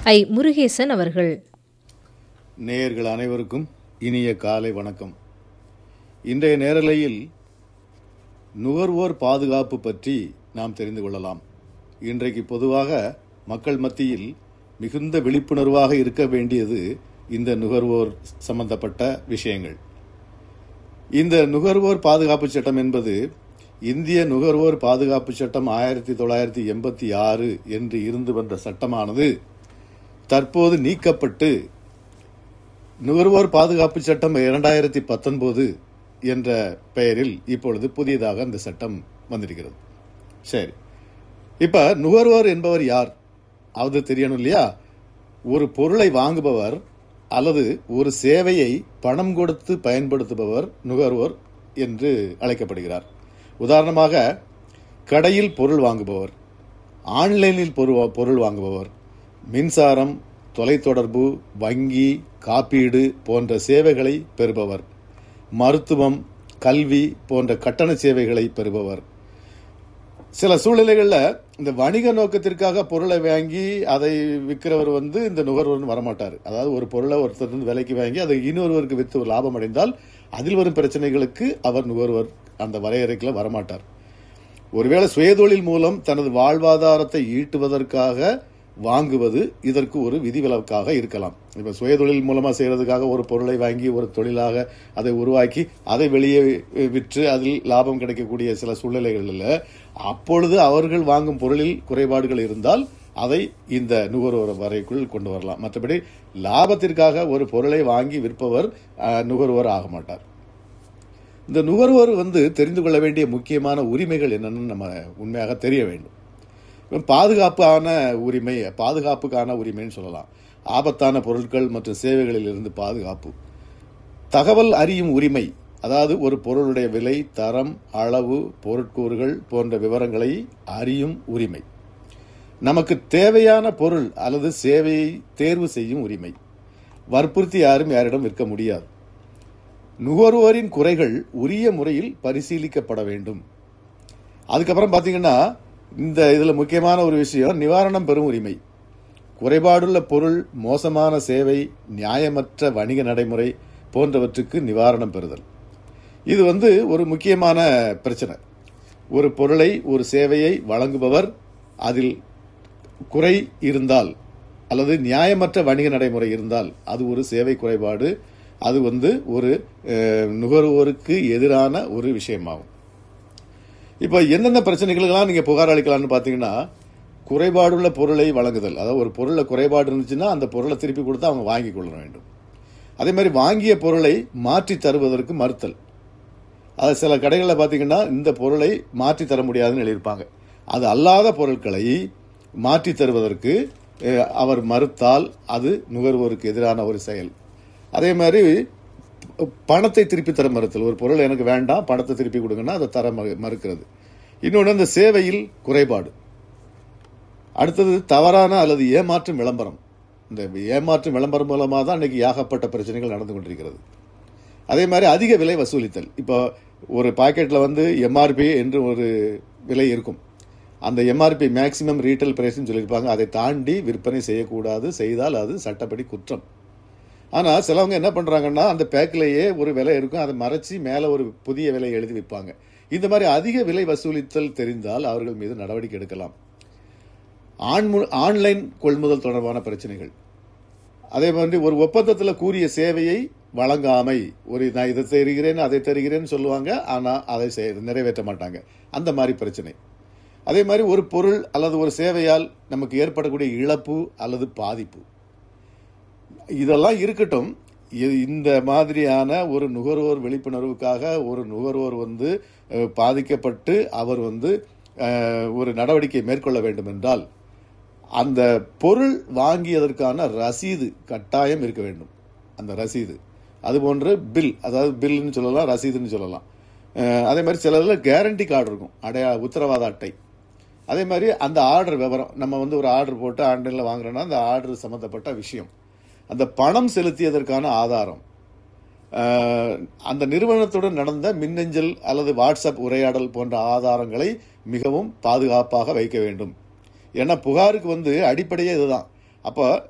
ஐ முருகேசன் அவர்கள் நேயர்கள் அனைவருக்கும் இனிய காலை வணக்கம் இன்றைய நேரலையில் நுகர்வோர் பாதுகாப்பு பற்றி நாம் தெரிந்து கொள்ளலாம் இன்றைக்கு பொதுவாக மக்கள் மத்தியில் மிகுந்த விழிப்புணர்வாக இருக்க வேண்டியது இந்த நுகர்வோர் சம்பந்தப்பட்ட விஷயங்கள் இந்த நுகர்வோர் பாதுகாப்பு சட்டம் என்பது இந்திய நுகர்வோர் பாதுகாப்பு சட்டம் ஆயிரத்தி தொள்ளாயிரத்தி எண்பத்தி ஆறு என்று இருந்து வந்த சட்டமானது தற்போது நீக்கப்பட்டு நுகர்வோர் பாதுகாப்பு சட்டம் இரண்டாயிரத்தி பத்தொன்பது என்ற பெயரில் இப்பொழுது புதியதாக அந்த சட்டம் வந்திருக்கிறது சரி இப்ப நுகர்வோர் என்பவர் யார் அது தெரியணும் இல்லையா ஒரு பொருளை வாங்குபவர் அல்லது ஒரு சேவையை பணம் கொடுத்து பயன்படுத்துபவர் நுகர்வோர் என்று அழைக்கப்படுகிறார் உதாரணமாக கடையில் பொருள் வாங்குபவர் ஆன்லைனில் பொரு- பொருள் வாங்குபவர் மின்சாரம் தொலைத்தொடர்பு வங்கி காப்பீடு போன்ற சேவைகளை பெறுபவர் மருத்துவம் கல்வி போன்ற கட்டண சேவைகளை பெறுபவர் சில சூழ்நிலைகளில் இந்த வணிக நோக்கத்திற்காக பொருளை வாங்கி அதை விற்கிறவர் வந்து இந்த நுகர்வோர் வரமாட்டார் அதாவது ஒரு பொருளை ஒருத்தர் இருந்து விலைக்கு வாங்கி அதை இன்னொருவருக்கு விற்று ஒரு லாபம் அடைந்தால் அதில் வரும் பிரச்சனைகளுக்கு அவர் நுகர்வோர் அந்த வரையறைக்குள்ள வரமாட்டார் ஒருவேளை சுயதொழில் மூலம் தனது வாழ்வாதாரத்தை ஈட்டுவதற்காக வாங்குவது இதற்கு ஒரு விதிவிலக்காக இருக்கலாம் இப்ப சுயதொழில் மூலமா செய்யறதுக்காக ஒரு பொருளை வாங்கி ஒரு தொழிலாக அதை உருவாக்கி அதை வெளியே விற்று அதில் லாபம் கிடைக்கக்கூடிய சில சூழ்நிலைகளில் அப்பொழுது அவர்கள் வாங்கும் பொருளில் குறைபாடுகள் இருந்தால் அதை இந்த நுகர்வோர் வரைக்குள் கொண்டு வரலாம் மற்றபடி லாபத்திற்காக ஒரு பொருளை வாங்கி விற்பவர் அஹ், நுகர்வோர் ஆக மாட்டார் இந்த நுகர்வோர் வந்து தெரிந்து கொள்ள வேண்டிய முக்கியமான உரிமைகள் என்னன்னு நம்ம உண்மையாக தெரிய வேண்டும் இப்ப பாதுகாப்பான உரிமை பாதுகாப்புக்கான உரிமைன்னு சொல்லலாம் ஆபத்தான பொருட்கள் மற்றும் சேவைகளில் இருந்து பாதுகாப்பு தகவல் அறியும் உரிமை அதாவது ஒரு பொருளுடைய விலை தரம் அளவு பொருட்கூறுகள் போன்ற விவரங்களை அறியும் உரிமை நமக்கு தேவையான பொருள் அல்லது சேவையை தேர்வு செய்யும் உரிமை வற்புறுத்தி யாரும் யாரிடம் விற்க முடியாது நுகர்வோரின் குறைகள் உரிய முறையில் பரிசீலிக்கப்பட வேண்டும் அதுக்கப்புறம் பாத்தீங்கன்னா இந்த இதுல முக்கியமான ஒரு விஷயம் நிவாரணம் பெறும் உரிமை குறைபாடுள்ள பொருள் மோசமான சேவை நியாயமற்ற வணிக நடைமுறை போன்றவற்றுக்கு நிவாரணம் பெறுதல் இது வந்து ஒரு முக்கியமான பிரச்சனை ஒரு பொருளை ஒரு சேவையை வழங்குபவர் அதில் குறை இருந்தால் அல்லது நியாயமற்ற வணிக நடைமுறை இருந்தால் அது ஒரு சேவை குறைபாடு அது வந்து ஒரு அஹ், நுகர்வோருக்கு எதிரான ஒரு விஷயமாகும் இப்போ எந்தெந்த பிரச்சனைகளுக்கெல்லாம் நீங்க புகார் அளிக்கலாம்னு பாத்தீங்கன்னா குறைபாடுள்ள பொருளை வழங்குதல் அதாவது ஒரு பொருள்ல குறைபாடு இருந்துச்சுன்னா அந்த பொருளை திருப்பி கொடுத்து அவங்க வாங்கிக் கொள்ள வேண்டும் அதே மாதிரி வாங்கிய பொருளை மாற்றி தருவதற்கு மறுத்தல் அது சில கடைகளில் பார்த்தீங்கன்னா இந்த பொருளை மாற்றி தர முடியாதுன்னு எழுதியிருப்பாங்க அது அல்லாத பொருட்களை மாற்றி தருவதற்கு அஹ், அவர் மறுத்தால் அது நுகர்வோருக்கு எதிரான ஒரு செயல் அதே மாதிரி ப- பணத்தை திருப்பி தர மறுத்தல் ஒரு பொருள் எனக்கு வேண்டாம் பணத்தை திருப்பி கொடுங்கன்னா அதை தர மறு- மறுக்கிறது இன்னொன்று இந்த சேவையில் குறைபாடு அடுத்தது தவறான அல்லது ஏமாற்றும் விளம்பரம் இந்த ஏமாற்றும் விளம்பரம் மூலமாக தான் இன்னைக்கு ஏகப்பட்ட பிரச்சனைகள் நடந்து கொண்டிருக்கிறது அதே மாதிரி அதிக விலை வசூலித்தல் இப்போ ஒரு பாக்கெட்ல வந்து எம்ஆர்பி என்று ஒரு விலை இருக்கும் அந்த எம்ஆர்பி மேக்ஸிமம் ரீட்டைல் பிரைஸ்னு சொல்லியிருப்பாங்க அதை தாண்டி விற்பனை செய்யக்கூடாது செய்தால் அது சட்டப்படி குற்றம் ஆனா சிலவங்க என்ன பண்றாங்கன்னா அந்த பேக்கிலேயே ஒரு விலை இருக்கும் அதை மறைச்சி மேல ஒரு புதிய விலை எழுதி விற்பாங்க இந்த மாதிரி அதிக விலை வசூலித்தல் தெரிந்தால் அவர்கள் மீது நடவடிக்கை எடுக்கலாம் ஆன்மு- ஆன்லைன் கொள்முதல் தொடர்பான பிரச்சனைகள் அதே மாதிரி ஒரு ஒப்பந்தத்தில் கூறிய சேவையை வழங்காமை ஒரு நான் இதை தருகிறேன் அதை தருகிறேன்னு சொல்லுவாங்க ஆனா அதை செய்- நிறைவேற்ற மாட்டாங்க அந்த மாதிரி பிரச்சனை அதே மாதிரி ஒரு பொருள் அல்லது ஒரு சேவையால் நமக்கு ஏற்படக்கூடிய இழப்பு அல்லது பாதிப்பு இதெல்லாம் இருக்கட்டும் இ- இந்த மாதிரியான ஒரு நுகர்வோர் விழிப்புணர்வுக்காக ஒரு நுகர்வோர் வந்து அஹ், பாதிக்கப்பட்டு அவர் வந்து அஹ், ஒரு நடவடிக்கை மேற்கொள்ள வேண்டும் என்றால் அந்த பொருள் வாங்கியதற்கான ரசீது கட்டாயம் இருக்க வேண்டும் அந்த ரசீது அதுபோன்று பில் அதாவது பில்லுன்னு சொல்லலாம் ரசீதுன்னு சொல்லலாம் அஹ், அதே மாதிரி சிலதில் கேரண்டி கார்டு இருக்கும் அடையா உத்தரவாத அட்டை அதே மாதிரி அந்த ஆர்டர் விவரம் நம்ம வந்து ஒரு ஆர்டர் போட்டு ஆன்லைனில் வாங்குறோன்னா அந்த ஆர்டர் சம்மந்தப்பட்ட விஷயம் அந்த பணம் செலுத்தியதற்கான ஆதாரம் அஹ், அந்த நிறுவனத்துடன் நடந்த மின்னஞ்சல் அல்லது வாட்ஸ்அப் உரையாடல் போன்ற ஆதாரங்களை மிகவும் பாதுகாப்பாக வைக்க வேண்டும் ஏன்னா புகாருக்கு வந்து அடிப்படையே இதுதான் அப்போ